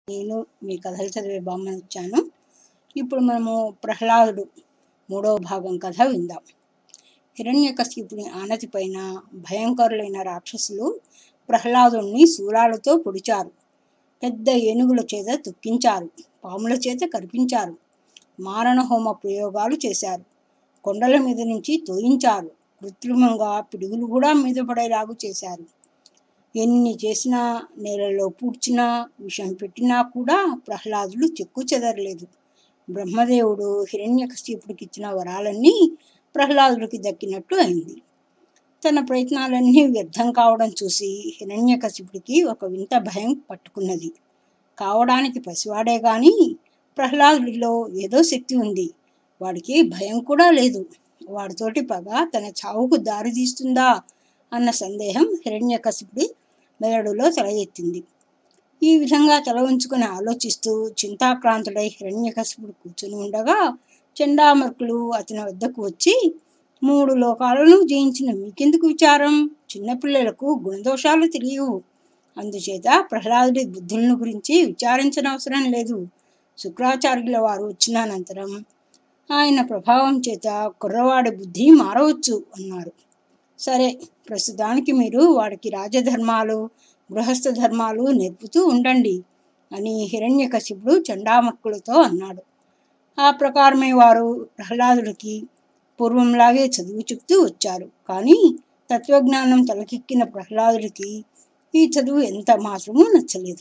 నేను మీ కథలు చదివే బామ్మని వచ్చాను ఇప్పుడు మనము ప్రహ్లాదుడు మూడవ భాగం కథ విందాం హిరణ్యకశిపుని ఆనతి పైన భయంకరులైన రాక్షసులు ప్రహ్లాదుని శూలాలతో పొడిచారు పెద్ద ఏనుగుల చేత తొక్కించారు పాముల చేత కరిపించారు మారణ హోమ ప్రయోగాలు చేశారు కొండల మీద నుంచి తోయించారు కృత్రిమంగా పిడుగులు కూడా మీద పడేలాగు చేశారు ఎన్ని చేసినా నేలలో పూడ్చినా విషం పెట్టినా కూడా ప్రహ్లాదుడు చెక్కు చెదరలేదు బ్రహ్మదేవుడు హిరణ్యకశిపుడికి ఇచ్చిన వరాలన్నీ ప్రహ్లాదుడికి దక్కినట్టు అయింది తన ప్రయత్నాలన్నీ వ్యర్థం కావడం చూసి హిరణ్యకశిపుడికి ఒక వింత భయం పట్టుకున్నది కావడానికి పసివాడే గాని ప్రహ్లాదుడిలో ఏదో శక్తి ఉంది వాడికి భయం కూడా లేదు వాడితోటి పగ తన చావుకు దారి తీస్తుందా అన్న సందేహం హిరణ్యకశిపుడి మెదడులో తల ఎత్తింది ఈ విధంగా తల ఉంచుకొని ఆలోచిస్తూ చింతాక్రాంతుడై హిరణ్యకశిపుడు కూర్చుని ఉండగా చండామర్కులు అతని వద్దకు వచ్చి మూడు లోకాలను జయించిన మీకెందుకు విచారం చిన్నపిల్లలకు గుణదోషాలు తెలియవు అందుచేత ప్రహ్లాదుడి బుద్ధులను గురించి విచారించనవసరం లేదు శుక్రాచార్యుల వారు వచ్చిన అనంతరం ఆయన ప్రభావం చేత కుర్రవాడి బుద్ధి మారవచ్చు అన్నారు సరే ప్రస్తుతానికి మీరు వాడికి రాజధర్మాలు గృహస్థ ధర్మాలు నేర్పుతూ ఉండండి అని హిరణ్యకశిపుడు చండామక్కులతో అన్నాడు ఆ ప్రకారమే వారు ప్రహ్లాదుడికి పూర్వంలాగే చదువు చెప్తూ వచ్చారు కానీ తత్వజ్ఞానం తలకెక్కిన ప్రహ్లాదుడికి ఈ చదువు ఎంత మాత్రమూ నచ్చలేదు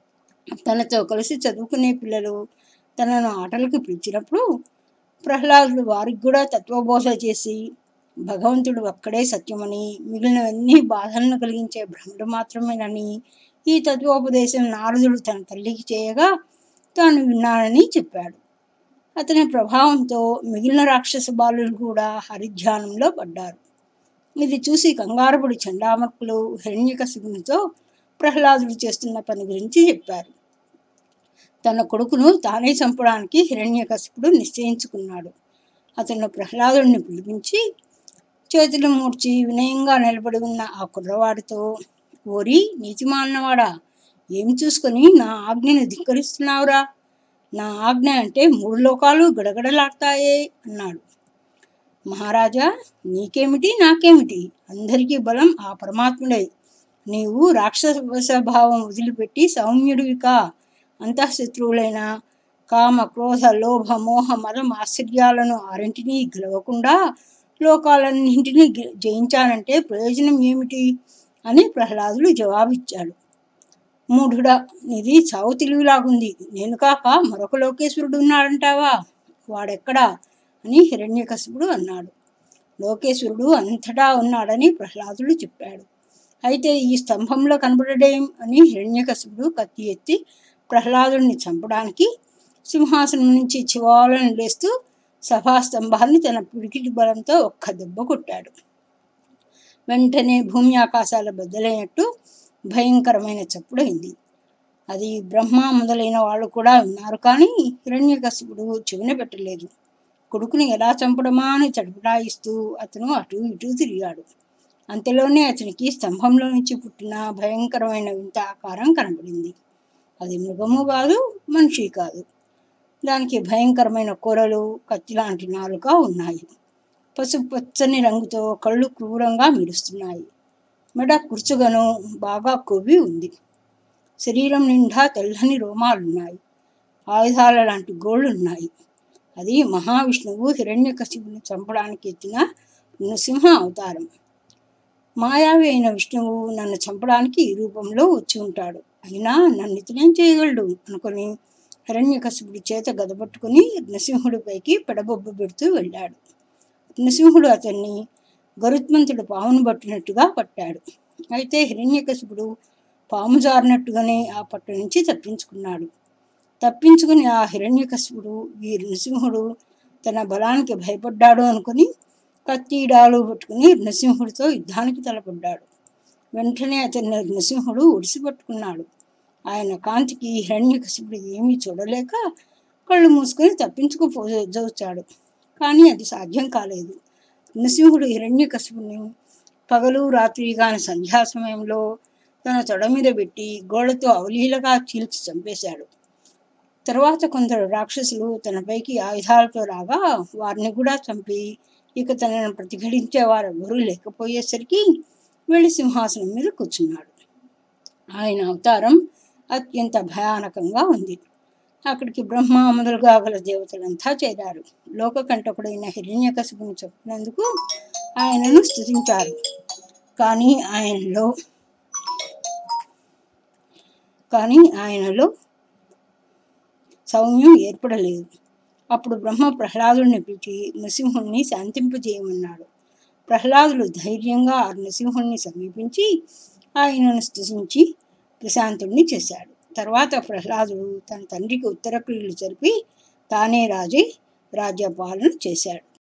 తనతో కలిసి చదువుకునే పిల్లలు తనను ఆటలకు పిలిచినప్పుడు ప్రహ్లాదుడు వారికి కూడా తత్వబోధ చేసి భగవంతుడు ఒక్కడే సత్యమని మిగిలినవన్నీ బాధలను కలిగించే భ్రముడు మాత్రమేనని ఈ తత్వోపదేశం నారదుడు తన తల్లికి చేయగా తాను విన్నానని చెప్పాడు అతని ప్రభావంతో మిగిలిన రాక్షస బాలులు కూడా హరిధ్యానంలో పడ్డారు ఇది చూసి కంగారుపడి చండామర్కులు హిరణ్యకశిపునితో ప్రహ్లాదుడు చేస్తున్న పని గురించి చెప్పారు తన కొడుకును తానే చంపడానికి హిరణ్యకశిపుడు నిశ్చయించుకున్నాడు అతను ప్రహ్లాదుడిని పిలిపించి చేతులు మూర్చి వినయంగా నిలబడి ఉన్న ఆ కుర్రవాడితో ఓరి నీతిమాలినవాడా ఏం చూసుకొని నా ఆజ్ఞను ధిక్కరిస్తున్నావురా నా ఆజ్ఞ అంటే మూడు లోకాలు గడగడలాడతాయే అన్నాడు మహారాజా నీకేమిటి నాకేమిటి అందరికీ బలం ఆ పరమాత్ముడే నీవు రాక్షస భావం వదిలిపెట్టి సౌమ్యుడివికా అంతఃశత్రువులైన కామ క్రోధ లోభ మోహ మదం ఆశ్చర్యాలను ఆరింటినీ గెలవకుండా లోకాలన్నింటినీ జయించానంటే ప్రయోజనం ఏమిటి అని ప్రహ్లాదుడు జవాబిచ్చాడు మూఢుడా నీది చావు తెలివిలాగుంది నేను కాక మరొక లోకేశ్వరుడు ఉన్నాడంటావా వాడెక్కడా అని హిరణ్యకశిపుడు అన్నాడు లోకేశ్వరుడు అంతటా ఉన్నాడని ప్రహ్లాదుడు చెప్పాడు అయితే ఈ స్తంభంలో కనబడడేం అని హిరణ్యకశిపుడు కత్తి ఎత్తి ప్రహ్లాదుడిని చంపడానికి సింహాసనం నుంచి చివాలను లేస్తూ సభాస్తంభాన్ని తన పిడికిటి బలంతో ఒక్క దెబ్బ కొట్టాడు వెంటనే భూమి ఆకాశాల బద్దలైనట్టు భయంకరమైన చప్పుడైంది అది బ్రహ్మ మొదలైన వాళ్ళు కూడా విన్నారు కానీ హిరణ్యకశిపుడు చెవిన పెట్టలేదు కొడుకుని ఎలా చంపడమా అని చడపడాయిస్తూ అతను అటు ఇటు తిరిగాడు అంతలోనే అతనికి స్తంభంలో నుంచి పుట్టిన భయంకరమైన వింత ఆకారం కనబడింది అది మృగము కాదు మనిషి కాదు దానికి భయంకరమైన కూరలు కత్తి లాంటి నాలుక ఉన్నాయి పసుపు పచ్చని రంగుతో కళ్ళు క్రూరంగా మెరుస్తున్నాయి మెడ కుర్చుగను బాగా కొవ్వి ఉంది శరీరం నిండా తెల్లని రోమాలున్నాయి ఆయుధాల లాంటి గోళ్ళున్నాయి అది మహావిష్ణువు హిరణ్యకశిపుని చంపడానికి ఎత్తిన నృసింహ అవతారం మాయావి అయిన విష్ణువు నన్ను చంపడానికి ఈ రూపంలో వచ్చి ఉంటాడు అయినా నన్ను ఇతనేం చేయగలడు అనుకుని హిరణ్యకశిపుడి చేత గదపట్టుకుని నృసింహుడిపైకి పెడబొబ్బ పెడుతూ వెళ్ళాడు నృసింహుడు అతన్ని గరుత్మంతుడు పామును పట్టినట్టుగా పట్టాడు అయితే హిరణ్యకశిపుడు పాము జారినట్టుగానే ఆ పట్టు నుంచి తప్పించుకున్నాడు తప్పించుకుని ఆ హిరణ్యకశిపుడు ఈ నృసింహుడు తన బలానికి భయపడ్డాడు అనుకుని కత్తిడాలు పట్టుకుని నృసింహుడితో యుద్ధానికి తలపడ్డాడు వెంటనే అతన్ని నృసింహుడు ఒడిసి పట్టుకున్నాడు ఆయన కాంతికి హిరణ్యకశిపుడు ఏమీ చూడలేక కళ్ళు మూసుకొని తప్పించుకుపో జోచాడు కానీ అది సాధ్యం కాలేదు నృసింహుడు హిరణ్యకశిపుని పగలు రాత్రి కాని సంధ్యా సమయంలో తన తొడ మీద పెట్టి గోడతో అవలీలగా చీల్చి చంపేశాడు తర్వాత కొందరు రాక్షసులు తనపైకి ఆయుధాలతో రాగా వారిని కూడా చంపి ఇక తనను ప్రతిఘటించే వారు ఎవరూ లేకపోయేసరికి వెళ్ళి సింహాసనం మీద కూర్చున్నాడు ఆయన అవతారం అత్యంత భయానకంగా ఉంది అక్కడికి బ్రహ్మ మొదలుగా గల దేవతలంతా చేరారు లోకకంటకుడైన హిరణ్యకశిపుని చెప్పినందుకు ఆయనను స్తుతించారు కానీ ఆయనలో కానీ ఆయనలో సౌమ్యం ఏర్పడలేదు అప్పుడు బ్రహ్మ ప్రహ్లాదుడిని పిలిచి నృసింహుణ్ణి శాంతింపజేయమన్నాడు ప్రహ్లాదుడు ధైర్యంగా ఆ నృసింహుణ్ణి సమీపించి ఆయనను స్తుతించి ప్రశాంతుణ్ణి చేశాడు తర్వాత ప్రహ్లాదుడు తన తండ్రికి ఉత్తర క్రియలు జరిపి తానే రాజై రాజ్యపాలన చేశాడు